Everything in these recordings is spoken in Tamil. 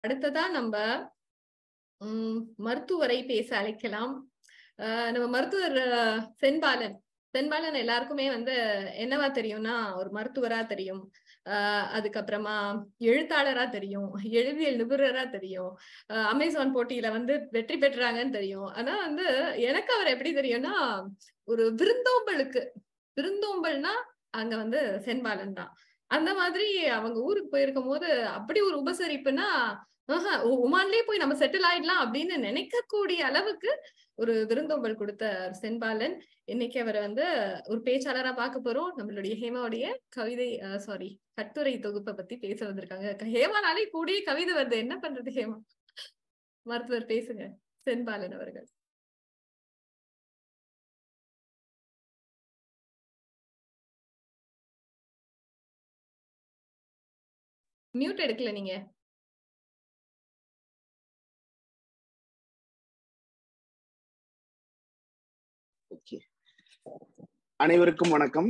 அடுத்ததா நம்ம உம் மருத்துவரை பேச அழைக்கலாம் ஆஹ் நம்ம மருத்துவர் ஆஹ் சென்பாலன் சென்பாலன் எல்லாருக்குமே வந்து என்னவா தெரியும்னா ஒரு மருத்துவரா தெரியும் ஆஹ் அதுக்கப்புறமா எழுத்தாளரா தெரியும் எழுதியல் நிபுணரா தெரியும் ஆஹ் அமேசான் போட்டியில வந்து வெற்றி பெற்றாங்கன்னு தெரியும் ஆனா வந்து எனக்கு அவர் எப்படி தெரியும்னா ஒரு விருந்தோம்பலுக்கு விருந்தோம்பல்னா அங்க வந்து சென்பாலன் தான் அந்த மாதிரி அவங்க ஊருக்கு போயிருக்கும் போது அப்படி ஒரு உபசரிப்புனா ஆஹா, ஒ- ஒமான்லயே போய் நம்ம செட்டில் ஆயிடலாம் அப்படின்னு நினைக்கக்கூடிய அளவுக்கு ஒரு விருந்தோம்பல் கொடுத்த சென்பாலன் இன்னைக்கு அவரை வந்து ஒரு பேச்சாளரா பார்க்க போறோம் நம்மளுடைய ஹேமாவுடைய கவிதை சாரி கட்டுரை தொகுப்பை பத்தி பேச வந்திருக்காங்க ஹேமானாலே கூடிய கவிதை வருது என்ன பண்றது ஹேமா மருத்துவர் பேசுங்க சென்பாலன் அவர்கள் மியூட் எடுக்கல நீங்க ஓகே அனைவருக்கும் வணக்கம்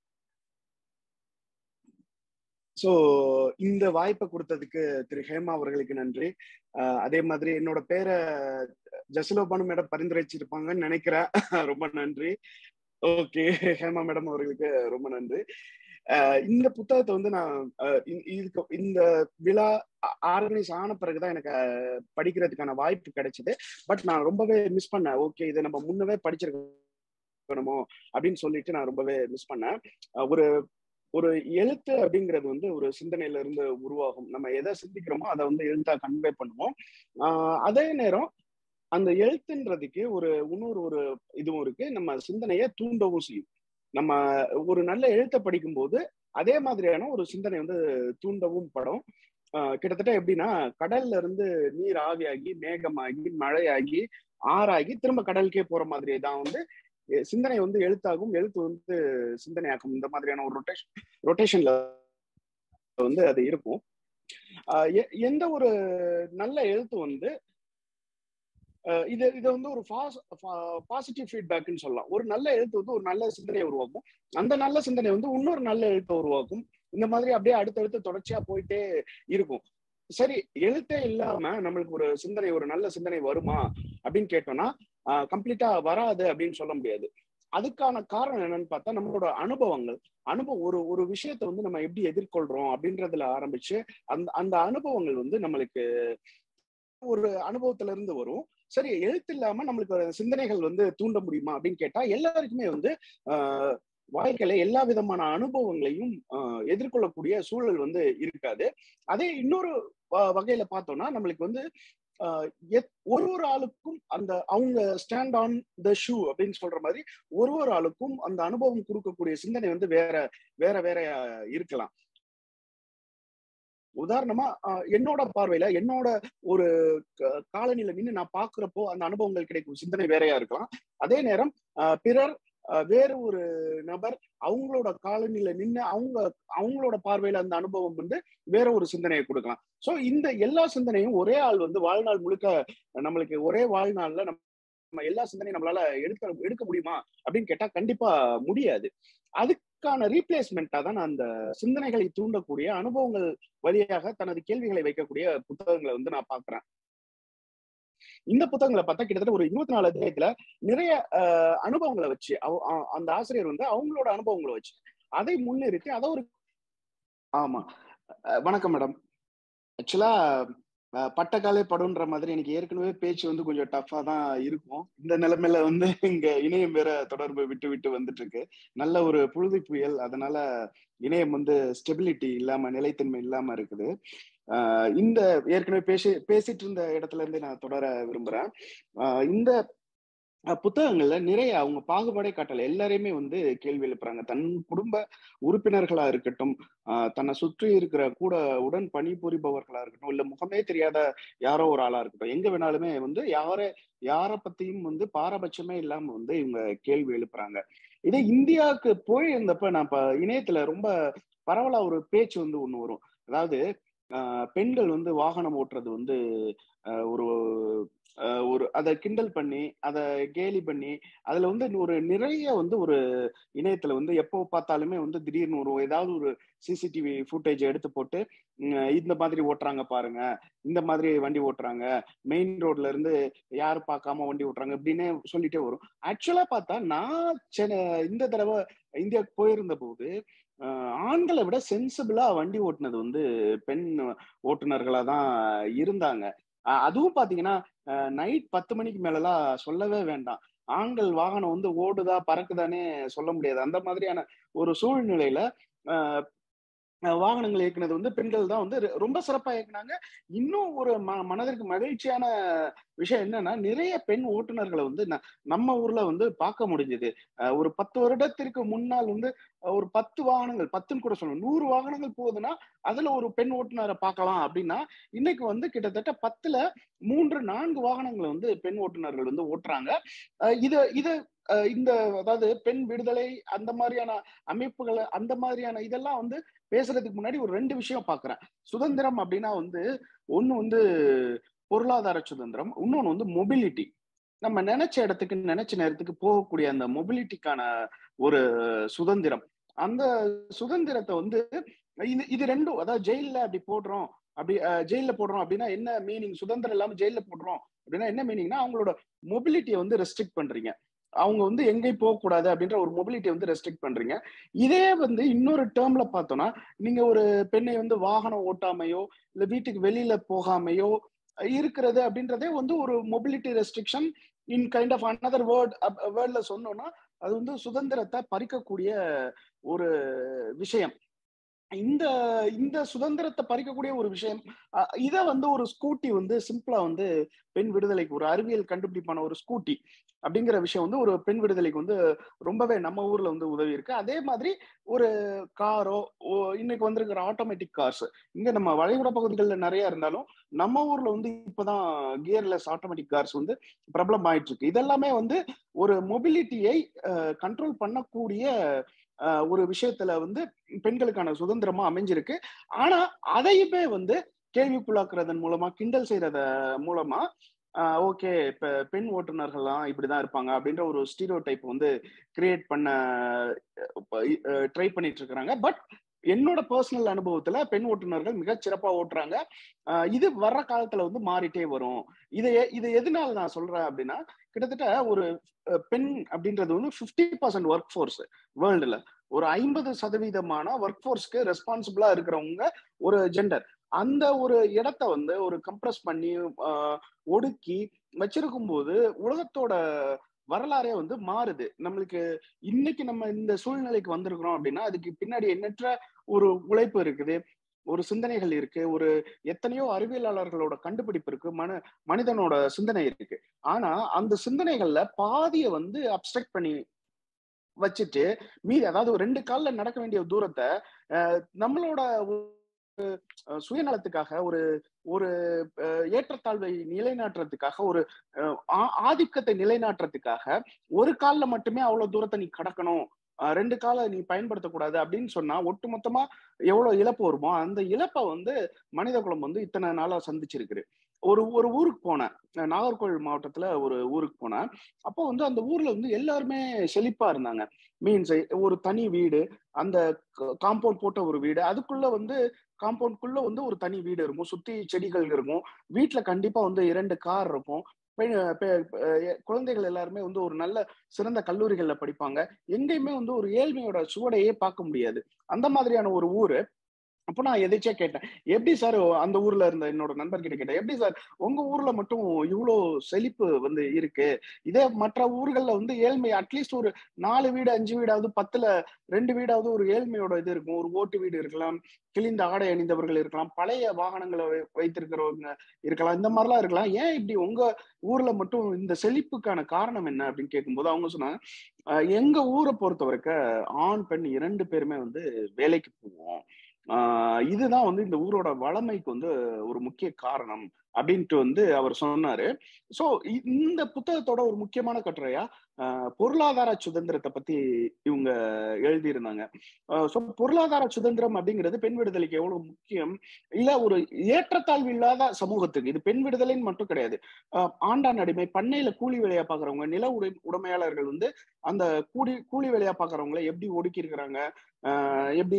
சோ இந்த வாய்ப்பை கொடுத்ததுக்கு திரு ஹேமா அவர்களுக்கு நன்றி அஹ் அதே மாதிரி என்னோட பேரை ஜசலோபானு மேடம் பரிந்துரைச்சிருப்பாங்கன்னு நினைக்கிறேன் ரொம்ப நன்றி ஓகே ஹேமா மேடம் அவர்களுக்கு ரொம்ப நன்றி அஹ் இந்த புத்தகத்தை வந்து நான் அஹ் இ- இதுக்கு இந்த விழா ஆர்கனைஸ் ஆன பிறகுதான் எனக்கு அஹ், படிக்கிறதுக்கான வாய்ப்பு கிடைச்சது பட் நான் ரொம்பவே மிஸ் பண்ணேன் ஓகே இதை நம்ம முன்னவே படிச்சிருக்கணுமோ அப்படின்னு சொல்லிட்டு நான் ரொம்பவே மிஸ் பண்ணேன் அஹ் ஒரு ஒரு எழுத்து அப்படிங்கிறது வந்து ஒரு சிந்தனையில இருந்து உருவாகும் நம்ம எதை சிந்திக்கிறோமோ அதை வந்து எழுத்தா கன்வே பண்ணுவோம் ஆஹ் அதே நேரம் அந்த எழுத்துன்றதுக்கு ஒரு இன்னொரு ஒரு இதுவும் இருக்கு நம்ம சிந்தனையை தூண்டவும் செய்யும் நம்ம ஒரு நல்ல எழுத்தை படிக்கும்போது அதே மாதிரியான ஒரு சிந்தனை வந்து தூண்டவும் படும் ஆஹ் கிட்டத்தட்ட எப்படின்னா கடல்ல இருந்து நீர் ஆவியாகி மேகமாகி மழையாகி ஆறாகி திரும்ப கடலுக்கே போற மாதிரி தான் வந்து எ- சிந்தனை வந்து எழுத்தாகும் எழுத்து வந்து சிந்தனையாகும் இந்த மாதிரியான ஒரு ரொட்டேஷன் ரொட்டேஷன்ல வந்து அது இருக்கும் ஆஹ் எ- எந்த ஒரு நல்ல எழுத்து வந்து ஆஹ் இது இது வந்து ஒரு பாசிட்டிவ் ஃபீட்பேக்னு சொல்லலாம் ஒரு நல்ல எழுத்து வந்து ஒரு நல்ல சிந்தனையை உருவாக்கும் அந்த நல்ல சிந்தனை வந்து இன்னொரு நல்ல எழுத்தை உருவாக்கும் இந்த மாதிரி அப்படியே அடுத்தடுத்து தொடர்ச்சியா போயிட்டே இருக்கும் சரி எழுத்தே இல்லாம நம்மளுக்கு ஒரு சிந்தனை ஒரு நல்ல சிந்தனை வருமா அப்படின்னு கேட்டோம்னா கம்ப்ளீட்டா வராது அப்படின்னு சொல்ல முடியாது அதுக்கான காரணம் என்னன்னு பார்த்தா நம்மளோட அனுபவங்கள் அனுபவம் ஒரு ஒரு விஷயத்தை வந்து நம்ம எப்படி எதிர்கொள்றோம் அப்படின்றதுல ஆரம்பிச்சு அந்த அந்த அனுபவங்கள் வந்து நம்மளுக்கு ஒரு அனுபவத்துல இருந்து வரும் சரி எழுத்து இல்லாம நம்மளுக்கு ஒரு சிந்தனைகள் வந்து தூண்ட முடியுமா அப்படின்னு கேட்டா எல்லாருக்குமே வந்து ஆஹ் வாழ்க்கையில எல்லா விதமான அனுபவங்களையும் ஆஹ் எதிர்கொள்ளக்கூடிய சூழல் வந்து இருக்காது அதே இன்னொரு வ- வகையில பார்த்தோம்னா நம்மளுக்கு வந்து ஆஹ் எத்- ஒரு ஒரு ஆளுக்கும் அந்த அவங்க ஸ்டாண்ட் ஆன் த ஷூ அப்படின்னு சொல்ற மாதிரி ஒரு ஒரு ஆளுக்கும் அந்த அனுபவம் கொடுக்கக்கூடிய சிந்தனை வந்து வேற வேற வேற இருக்கலாம் உதாரணமா ஆஹ் என்னோட பார்வையில என்னோட ஒரு க- காலனில நின்று நான் பாக்குறப்போ அந்த அனுபவங்கள் கிடைக்கும் சிந்தனை வேறையா இருக்கலாம் அதே நேரம் ஆஹ் பிறர் ஆஹ் வேறு ஒரு நபர் அவங்களோட காலனில நின்று அவங்க அவங்களோட பார்வையில அந்த அனுபவம் வந்து வேற ஒரு சிந்தனையை கொடுக்கலாம் சோ இந்த எல்லா சிந்தனையும் ஒரே ஆள் வந்து வாழ்நாள் முழுக்க நம்மளுக்கு ஒரே வாழ்நாள்ல நம்ம நம்ம எல்லா சிந்தனையும் நம்மளால எடுக்க எடுக்க முடியுமா அப்படின்னு கேட்டா கண்டிப்பா முடியாது அதுக்கான ரீப்ளேஸ்மெண்டா தான் நான் அந்த சிந்தனைகளை தூண்டக்கூடிய அனுபவங்கள் வழியாக தனது கேள்விகளை வைக்கக்கூடிய புத்தகங்களை வந்து நான் பாக்குறேன் இந்த புத்தகங்களை பார்த்தா கிட்டத்தட்ட ஒரு இருபத்தி நாலு அத்தியாயத்துல நிறைய அஹ், அனுபவங்களை வச்சு அவ- அ- அந்த ஆசிரியர் வந்து அவங்களோட அனுபவங்களை வச்சு அதை முன்னிறுத்தி அதை ஒரு ஆமா அஹ், வணக்கம் மேடம் ஆக்சுவலா பட்டக்காலே படுன்ற மாதிரி எனக்கு ஏற்கனவே பேச்சு வந்து கொஞ்சம் டஃபா தான் இருக்கும் இந்த நிலைமையில வந்து இங்க இணையம் வேற தொடர்பு விட்டு விட்டு வந்துட்டு இருக்கு நல்ல ஒரு புழுதி புயல் அதனால இணையம் வந்து ஸ்டெபிலிட்டி இல்லாம நிலைத்தன்மை இல்லாம இருக்குது ஆஹ் இந்த ஏற்கனவே பேசி பேசிட்டு இருந்த இடத்துல இருந்தே நான் தொடர விரும்புறேன் ஆஹ் இந்த அஹ் புத்தகங்கள்ல நிறைய அவங்க பாகுபாடே காட்டல எல்லாரையுமே வந்து கேள்வி எழுப்புறாங்க தன் குடும்ப உறுப்பினர்களா இருக்கட்டும் ஆஹ் தன்னை சுற்றி இருக்கிற கூட உடன் பணிபுரிபவர்களா இருக்கட்டும் இல்ல முகமே தெரியாத யாரோ ஒரு ஆளா இருக்கட்டும் எங்க வேணாலுமே வந்து யார யார பத்தியும் வந்து பாரபட்சமே இல்லாம வந்து இவங்க கேள்வி எழுப்புறாங்க இதே இந்தியாவுக்கு போயிருந்தப்ப நான் இப்ப இணையத்துல ரொம்ப பரவலா ஒரு பேச்சு வந்து ஒண்ணு வரும் அதாவது ஆஹ் பெண்கள் வந்து வாகனம் ஓட்டுறது வந்து ஆஹ் ஒரு அஹ், ஒரு அதை கிண்டல் பண்ணி அதை கேலி பண்ணி அதுல வந்து ஒரு நிறைய வந்து ஒரு இணையத்துல வந்து எப்போ பார்த்தாலுமே வந்து திடீர்னு ஒரு ஏதாவது ஒரு சிசிடிவி ஃபுட்டேஜ் எடுத்து போட்டு உம், இந்த மாதிரி ஓட்டுறாங்க பாருங்க இந்த மாதிரி வண்டி ஓட்டுறாங்க மெயின் ரோட்ல இருந்து யாரும் பார்க்காம வண்டி ஓட்டுறாங்க இப்படின்னே சொல்லிட்டே வரும் ஆக்சுவலா பார்த்தா நான் சென்னை இந்த தடவை இந்தியாவுக்கு போயிருந்த போது அஹ், ஆண்களை விட சென்சிபிளா வண்டி ஓட்டுனது வந்து பெண் ஓட்டுநர்களா தான் இருந்தாங்க அஹ், அதுவும் பாத்தீங்கன்னா நைட் பத்து மணிக்கு மேலலாம் சொல்லவே வேண்டாம் ஆண்கள் வாகனம் வந்து ஓடுதா பறக்குதானே சொல்ல முடியாது அந்த மாதிரியான ஒரு சூழ்நிலையில அஹ், அஹ் வாகனங்கள் இயக்குனது வந்து பெண்கள் தான் வந்து ரொ- ரொம்ப சிறப்பா இயக்குனாங்க இன்னும் ஒரு ம மனதிற்கு மகிழ்ச்சியான விஷயம் என்னன்னா நிறைய பெண் ஓட்டுநர்களை வந்து ந- நம்ம ஊர்ல வந்து பார்க்க முடிஞ்சது ஒரு பத்து வருடத்திற்கு முன்னால் வந்து அஹ், ஒரு பத்து வாகனங்கள் பத்துன்னு கூட சொல்லணும் நூறு வாகனங்கள் போகுதுன்னா அதுல ஒரு பெண் ஓட்டுநரை பார்க்கலாம் அப்படின்னா இன்னைக்கு வந்து கிட்டத்தட்ட பத்துல மூன்று நான்கு வாகனங்களை வந்து பெண் ஓட்டுநர்கள் வந்து ஓட்டுறாங்க அஹ் இது இது அஹ் இந்த அதாவது பெண் விடுதலை அந்த மாதிரியான அமைப்புகளை அந்த மாதிரியான இதெல்லாம் வந்து பேசுறதுக்கு முன்னாடி ஒரு ரெண்டு விஷயம் பாக்குறேன் சுதந்திரம் அப்படின்னா வந்து ஒண்ணு வந்து பொருளாதார சுதந்திரம் இன்னொன்னு வந்து மொபிலிட்டி நம்ம நினைச்ச இடத்துக்கு நினைச்ச நேரத்துக்கு போகக்கூடிய அந்த மொபிலிட்டிக்கான ஒரு சுதந்திரம் அந்த சுதந்திரத்தை வந்து இது இது ரெண்டும் அதாவது ஜெயில்ல அப்படி போடுறோம் அப்படி அஹ், ஜெயில்ல போடுறோம் அப்படின்னா என்ன மீனிங் சுதந்திரம் இல்லாம ஜெயில்ல போடுறோம் அப்படின்னா என்ன மீனிங்னா அவங்களோட மொபிலிட்டியை வந்து ரெஸ்ட்ரிக்ட் பண்றீங்க அவங்க வந்து எங்கேயும் போக கூடாது அப்படின்ற ஒரு மொபிலிட்டியை வந்து ரெஸ்ட்ரிக்ட் பண்றீங்க இதே வந்து இன்னொரு டேர்ம்ல பார்த்தோம்னா நீங்க ஒரு பெண்ணை வந்து வாகனம் ஓட்டாமையோ இல்ல வீட்டுக்கு வெளியில போகாமையோ இருக்கிறது அப்படின்றதே வந்து ஒரு mobility restriction in kind of another word வேர்ட்ல சொன்னோம்னா அது வந்து சுதந்திரத்தை பறிக்கக்கூடிய ஒரு விஷயம் இந்த இந்த சுதந்திரத்தை பறிக்கக்கூடிய ஒரு விஷயம் அஹ் இத வந்து ஒரு ஸ்கூட்டி வந்து சிம்பிளா வந்து பெண் விடுதலைக்கு ஒரு அறிவியல் கண்டுபிடிப்பான ஒரு ஸ்கூட்டி அப்படிங்கிற விஷயம் வந்து ஒரு பெண் விடுதலைக்கு வந்து ரொம்பவே நம்ம ஊர்ல வந்து உதவி இருக்கு அதே மாதிரி ஒரு காரோ இன்னைக்கு வந்திருக்கிற ஆட்டோமேட்டிக் கார்ஸ் இங்க நம்ம வளைகுடா பகுதிகளில் நிறைய இருந்தாலும் நம்ம ஊர்ல வந்து இப்பதான் கியர்லெஸ் ஆட்டோமேட்டிக் கார்ஸ் வந்து பிரபலம் ஆயிட்டு இருக்கு இதெல்லாமே வந்து ஒரு மொபிலிட்டியை கண்ட்ரோல் பண்ணக்கூடிய அஹ், ஒரு விஷயத்துல வந்து பெண்களுக்கான சுதந்திரமா அமைஞ்சிருக்கு ஆனா அதையுமே வந்து கேள்விக்குள்ளாக்குறதன் மூலமா கிண்டல் செய்யறத மூலமா ஓகே இப்ப பெண் ஓட்டுநர்கள்லாம் இப்படிதான் இருப்பாங்க அப்படின்ற ஒரு ஸ்டீரியோ டைப் வந்து கிரியேட் பண்ண ட்ரை பண்ணிட்டு இருக்கிறாங்க பட் என்னோட பர்சனல் அனுபவத்துல பெண் ஓட்டுநர்கள் மிக சிறப்பா ஓட்டுறாங்க அஹ் இது வர்ற காலத்துல வந்து மாறிட்டே வரும் இதை இது எதனால நான் சொல்றேன் அப்படின்னா கிட்டத்தட்ட ஒரு அஹ், பெண் அப்படின்றது வந்து ஃபிஃப்டி பர்சன்ட் ஒர்க் ஃபோர்ஸ் வேர்ல்டுல ஒரு ஐம்பது சதவீதமான ஒர்க் ஃபோர்ஸ்க்கு ரெஸ்பான்சிபிளா இருக்கிறவங்க ஒரு ஜெண்டர் அந்த ஒரு இடத்த வந்து ஒரு கம்ப்ரஸ் பண்ணி ஆஹ், ஒடுக்கி வச்சிருக்கும் போது உலகத்தோட வரலாறே வந்து மாறுது நம்மளுக்கு இன்னைக்கு நம்ம இந்த சூழ்நிலைக்கு வந்திருக்கிறோம் அப்படின்னா அதுக்கு பின்னாடி எண்ணற்ற ஒரு உழைப்பு இருக்குது ஒரு சிந்தனைகள் இருக்கு ஒரு எத்தனையோ அறிவியலாளர்களோட கண்டுபிடிப்பு இருக்கு மன மனிதனோட சிந்தனை இருக்கு ஆனா அந்த சிந்தனைகள்ல பாதியை வந்து அப்செக்ட் பண்ணி வச்சுட்டு மீதி அதாவது ஒரு ரெண்டு கால்ல நடக்க வேண்டிய தூரத்தை அஹ், நம்மளோட ஒரு, அஹ், சுயநலத்துக்காக ஒரு ஒரு அஹ், ஏற்றத்தாழ்வை நிலைநாட்டுறதுக்காக ஒரு அஹ், ஆ- ஆதிக்கத்தை நிலைநாட்டுறதுக்காக ஒரு கால்ல மட்டுமே அவ்வளவு தூரத்தை நீ கடக்கணும் அஹ், ரெண்டு காலை நீ பயன்படுத்தக்கூடாது அப்படின்னு சொன்னா ஒட்டுமொத்தமா எவ்வளவு இழப்பு வருமோ அந்த இழப்பை வந்து மனித குலம் வந்து இத்தனை நாளா சந்திச்சிருக்கு ஒரு ஒரு ஊருக்கு போனேன் அஹ் நாகர்கோவில் மாவட்டத்துல ஒரு ஊருக்கு போனேன் அப்போ வந்து அந்த ஊர்ல வந்து எல்லாருமே செழிப்பா இருந்தாங்க மீன்ஸ் ஒரு தனி வீடு அந்த காம்பவுண்ட் போட்ட ஒரு வீடு அதுக்குள்ள வந்து காம்பவுண்ட்குள்ள வந்து ஒரு தனி வீடு இருக்கும் சுத்தி செடிகள் இருக்கும் வீட்டுல கண்டிப்பா வந்து இரண்டு கார் இருக்கும் பெண் பெ- பெ- குழந்தைகள் எல்லாருமே வந்து ஒரு நல்ல சிறந்த கல்லூரிகள்ல படிப்பாங்க எங்கேயுமே வந்து ஒரு ஏழ்மையோட சுவடையே பார்க்க முடியாது அந்த மாதிரியான ஒரு ஊரு அப்போ நான் எதாச்சியா கேட்டேன் எப்படி சார் அந்த ஊர்ல இருந்த என்னோட நண்பர்கிட்ட கேட்டேன் எப்படி சார் உங்க ஊர்ல மட்டும் இவ்வளோ செழிப்பு வந்து இருக்கு இதே மற்ற ஊர்கள்ல வந்து ஏழ்மை அட்லீஸ்ட் ஒரு நாலு வீடு அஞ்சு வீடாவது பத்துல ரெண்டு வீடாவது ஒரு ஏழ்மையோட இது இருக்கும் ஒரு ஓட்டு வீடு இருக்கலாம் கிழிந்த ஆடை அணிந்தவர்கள் இருக்கலாம் பழைய வாகனங்களை வை- வைத்திருக்கிறவங்க இருக்கலாம் இந்த மாதிரிலாம் இருக்கலாம் ஏன் இப்படி உங்க ஊர்ல மட்டும் இந்த செழிப்புக்கான காரணம் என்ன அப்படின்னு கேட்கும்போது அவங்க சொன்னாங்க "அஹ் எங்க ஊரை பொறுத்த வரைக்கும் ஆண் பெண் இரண்டு பேருமே வந்து வேலைக்கு போவோம் ஆஹ் இதுதான் வந்து இந்த ஊரோட வளமைக்கு வந்து ஒரு முக்கிய காரணம் அப்படின்ட்டு வந்து அவர் சொன்னாரு சோ இந்த புத்தகத்தோட ஒரு முக்கியமான கட்டுரையா ஆஹ் பொருளாதார சுதந்திரத்தை பத்தி இவங்க எழுதியிருந்தாங்க ஸோ பொருளாதார சுதந்திரம் அப்படிங்கிறது பெண் விடுதலைக்கு எவ்வளவு முக்கியம் இல்ல ஒரு ஏற்றத்தாழ்வு இல்லாத சமூகத்துக்கு இது பெண் விடுதலைன்னு மட்டும் கிடையாது ஆஹ் ஆண்டான் அடிமை பண்ணையில கூலி வேலையா பாக்குறவங்க நில உடை உடைமையாளர்கள் வந்து அந்த கூலி கூலி வேலையா பாக்குறவங்களை எப்படி ஒடுக்கி இருக்கிறாங்க ஆஹ் எப்படி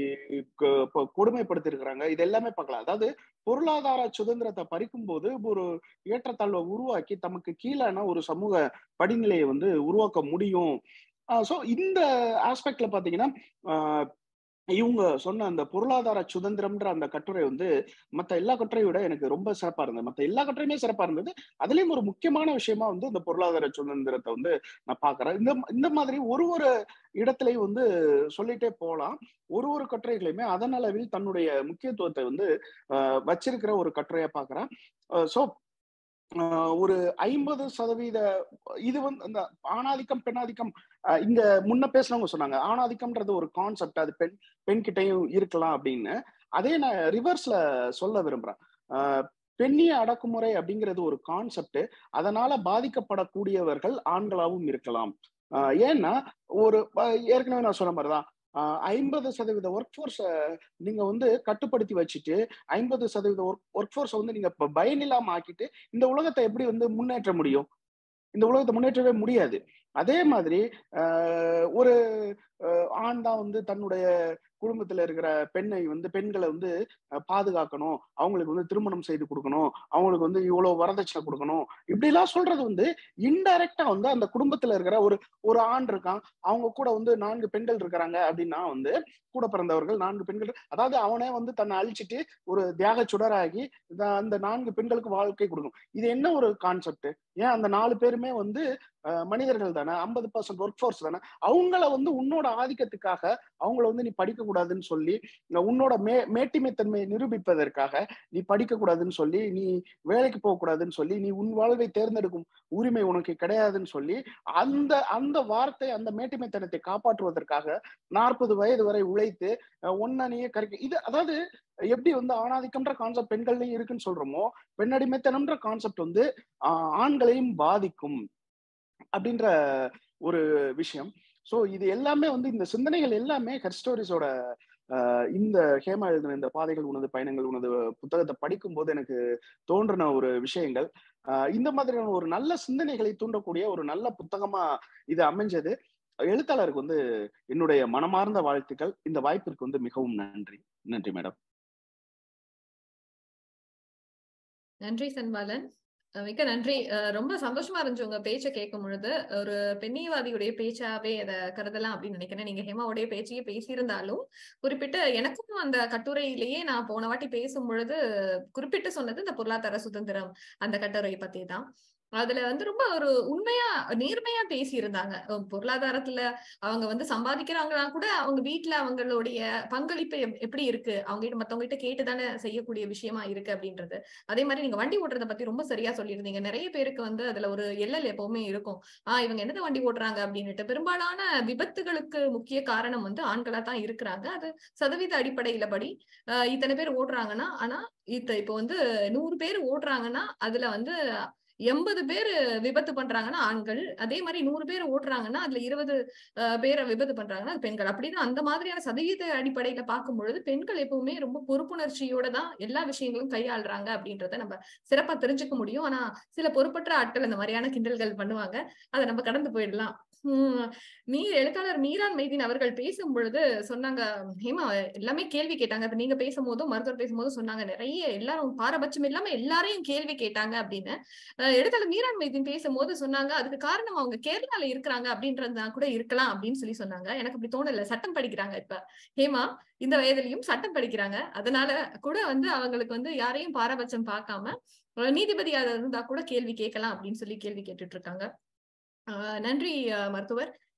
கொ- கொ- கொடுமைப்படுத்தி இருக்கிறாங்க இது எல்லாமே பார்க்கலாம் அதாவது பொருளாதார சுதந்திரத்தை பறிக்கும் போது ஒரு ஏற்றத்தாழ்வை உருவாக்கி தமக்கு கீழான ஒரு சமூக படிநிலையை வந்து உருவாக்க முடியும் ஸோ இந்த ஆஸ்பெக்ட்ல பாத்தீங்கன்னா ஆஹ் இவங்க சொன்ன அந்த பொருளாதார சுதந்திரம்ன்ற அந்த கட்டுரை வந்து மத்த எல்லா கட்டுரையை விட எனக்கு ரொம்ப சிறப்பா இருந்தது மத்த எல்லா கட்டுரையுமே சிறப்பா இருந்தது அதுலயும் ஒரு முக்கியமான விஷயமா வந்து இந்த பொருளாதார சுதந்திரத்தை வந்து நான் பாக்குறேன் இந்த இந்த மாதிரி ஒரு ஒரு இடத்துலயும் வந்து சொல்லிட்டே போலாம் ஒரு ஒரு கட்டுரைகளையுமே அதன் அளவில் தன்னுடைய முக்கியத்துவத்தை வந்து ஆஹ் வச்சிருக்கிற ஒரு கட்டுரையா பாக்குறேன் ஸோ ஒரு ஐம்பது சதவீத இது வந்து அந்த ஆணாதிக்கம் பெண்ணாதிக்கம் ஆஹ் இங்க முன்ன பேசுனவங்க சொன்னாங்க ஆணாதிக்கம்ன்றது ஒரு கான்செப்ட் அது பெண் பெண் கிட்டையும் இருக்கலாம் அப்படின்னு அதே நான் ரிவர்ஸ்ல சொல்ல விரும்புறேன் ஆஹ் பெண்ணிய அடக்குமுறை அப்படிங்கிறது ஒரு கான்செப்ட் அதனால பாதிக்கப்படக்கூடியவர்கள் ஆண்களாவும் இருக்கலாம் ஆஹ் ஏன்னா ஒரு ஆஹ் ஏற்கனவே நான் சொன்ன மாதிரிதான் ஐம்பது சதவீத ஒர்க் ஃபோர்ஸ நீங்க வந்து கட்டுப்படுத்தி வச்சுட்டு ஐம்பது சதவீத ஒர்க் ஒர்க் ஃபோர்ஸை வந்து நீங்க இப்ப பயனில்லாம ஆக்கிட்டு இந்த உலகத்தை எப்படி வந்து முன்னேற்ற முடியும் இந்த உலகத்தை முன்னேற்றவே முடியாது அதே மாதிரி ஆஹ் ஒரு ஆஹ் ஆண் தான் வந்து தன்னுடைய குடும்பத்துல இருக்கிற பெண்ணை வந்து பெண்களை வந்து அஹ் பாதுகாக்கணும் அவங்களுக்கு வந்து திருமணம் செய்து கொடுக்கணும் அவங்களுக்கு வந்து இவ்வளவு வரதட்சணை கொடுக்கணும் இப்படி எல்லாம் சொல்றது வந்து இன்டைரக்டா வந்து அந்த குடும்பத்துல இருக்கிற ஒரு ஒரு ஆண் இருக்கான் அவங்க கூட வந்து நான்கு பெண்கள் இருக்கிறாங்க அப்படின்னா வந்து கூட பிறந்தவர்கள் நான்கு பெண்கள் அதாவது அவனே வந்து தன்னை அழிச்சிட்டு ஒரு தியாக சுடராகி இந்த- அந்த நான்கு பெண்களுக்கு வாழ்க்கை கொடுக்கும் இது என்ன ஒரு கான்செப்ட் ஏன் அந்த நாலு பேருமே வந்து அஹ், மனிதர்கள் தானே ஐம்பது பர்சன்ட் ஒர்க் ஃபோர்ஸ் தானே அவங்கள வந்து உன்னோட ஆதிக்கத்துக்காக அவங்கள வந்து நீ படிக்க கூடாதுன்னு சொல்லி அஹ், உன்னோட மே மேட்டிமைத்தன்மையை நிரூபிப்பதற்காக நீ படிக்க கூடாதுன்னு சொல்லி நீ வேலைக்கு போக கூடாதுன்னு சொல்லி நீ உன் வாழ்வை தேர்ந்தெடுக்கும் உரிமை உனக்கு கிடையாதுன்னு சொல்லி அந்த அந்த வார்த்தை அந்த மேட்டிமைத்தனத்தை காப்பாற்றுவதற்காக நாற்பது வயது வரை உழைத்து அஹ், ஒன்ன நீயே கறிக்க இது அதாவது எப்படி வந்து ஆணாதிக்கம்ன்ற கான்செப்ட் பெண்கள்லயும் இருக்குன்னு சொல்றோமோ பெண்ணடிமைத்தனம்ன்ற கான்செப்ட் வந்து ஆஹ், ஆண்களையும் பாதிக்கும் அப்படின்ற ஒரு விஷயம் சோ இது எல்லாமே வந்து இந்த சிந்தனைகள் எல்லாமே ஹெர்ஸ்டோரிஸோட இந்த ஹேமா எழுதின இந்த பாதைகள் உனது பயணங்கள் உனது புத்தகத்தை படிக்கும் போது எனக்கு தோன்றின ஒரு விஷயங்கள் ஆஹ் இந்த மாதிரியான ஒரு நல்ல சிந்தனைகளை தூண்டக்கூடிய ஒரு நல்ல புத்தகமா இது அமைஞ்சது எழுத்தாளருக்கு வந்து என்னுடைய மனமார்ந்த வாழ்த்துக்கள் இந்த வாய்ப்பிற்கு வந்து மிகவும் நன்றி நன்றி மேடம் நன்றி சன்பாலன் அஹ் மிக்க நன்றி அஹ் ரொம்ப சந்தோஷமா இருந்துச்சு உங்க பேச்சை கேட்கும் பொழுது ஒரு பெண்ணியவாதியுடைய பேச்சாவே அதை கருதலாம் அப்படின்னு நினைக்கிறேன் நீங்க ஹேமாவுடைய பேச்சையே பேசியிருந்தாலும் குறிப்பிட்டு எனக்கும் அந்த கட்டுரையிலேயே நான் போன வாட்டி பேசும் பொழுது குறிப்பிட்டு சொன்னது இந்த பொருளாதார சுதந்திரம் அந்த கட்டுரையை பத்தி தான் அதுல வந்து ரொம்ப ஒரு உண்மையா நேர்மையா பேசி இருந்தாங்க பொருளாதாரத்துல அவங்க வந்து சம்பாதிக்கிறாங்கன்னா கூட அவங்க வீட்டுல அவங்களுடைய பங்களிப்பு எப்- எப்படி இருக்கு அவங்க கிட்ட மத்தவங்க கிட்ட கேட்டுதானே செய்யக்கூடிய விஷயமா இருக்கு அப்படின்றது அதே மாதிரி நீங்க வண்டி ஓட்டுறத பத்தி ரொம்ப சரியா சொல்லியிருந்தீங்க நிறைய பேருக்கு வந்து அதுல ஒரு எல்லல் எப்பவுமே இருக்கும் ஆஹ் இவங்க என்னது வண்டி ஓட்டுறாங்க அப்படின்னுட்டு பெரும்பாலான விபத்துகளுக்கு முக்கிய காரணம் வந்து ஆண்களா தான் இருக்கிறாங்க அது சதவீத அடிப்படையில படி ஆஹ் இத்தனை பேர் ஓடுறாங்கன்னா ஆனா இத்த இப்போ வந்து நூறு பேர் ஓடுறாங்கன்னா அதுல வந்து எண்பது பேர் விபத்து பண்றாங்கன்னா ஆண்கள் அதே மாதிரி நூறு பேர் ஓட்டுறாங்கன்னா அதுல இருபது பேரை விபத்து பண்றாங்கன்னா அது பெண்கள் அப்படின்னு அந்த மாதிரியான சதவீத அடிப்படையில பார்க்கும் பொழுது பெண்கள் எப்பவுமே ரொம்ப பொறுப்புணர்ச்சியோட தான் எல்லா விஷயங்களும் கையாளுறாங்க அப்படின்றத நம்ம சிறப்பா தெரிஞ்சுக்க முடியும் ஆனா சில பொறுப்பற்ற ஆட்கள் இந்த மாதிரியான கிண்டல்கள் பண்ணுவாங்க அதை நம்ம கடந்து போயிடலாம் உம் மீ எழுத்தாளர் மீரான் மைதீன் அவர்கள் பேசும் பொழுது சொன்னாங்க ஹேமா எல்லாமே கேள்வி கேட்டாங்க இப்ப நீங்க பேசும்போதும் மருத்துவர் பேசும்போதும் சொன்னாங்க நிறைய எல்லாரும் பாரபட்சம் இல்லாம எல்லாரையும் கேள்வி கேட்டாங்க அப்படின்னு அஹ் எழுத்தாளர் மீரான் மைதீன் பேசும்போது சொன்னாங்க அதுக்கு காரணம் அவங்க கேரளால இருக்கிறாங்க அப்படின்றதா கூட இருக்கலாம் அப்படின்னு சொல்லி சொன்னாங்க எனக்கு அப்படி தோணல சட்டம் படிக்கிறாங்க இப்ப ஹேமா இந்த வயதுலயும் சட்டம் படிக்கிறாங்க அதனால கூட வந்து அவங்களுக்கு வந்து யாரையும் பாரபட்சம் பார்க்காம அஹ் நீதிபதியா இருந்தா கூட கேள்வி கேட்கலாம் அப்படின்னு சொல்லி கேள்வி கேட்டுட்டு இருக்காங்க ஆஹ் நன்றி ஆஹ் மருத்துவர்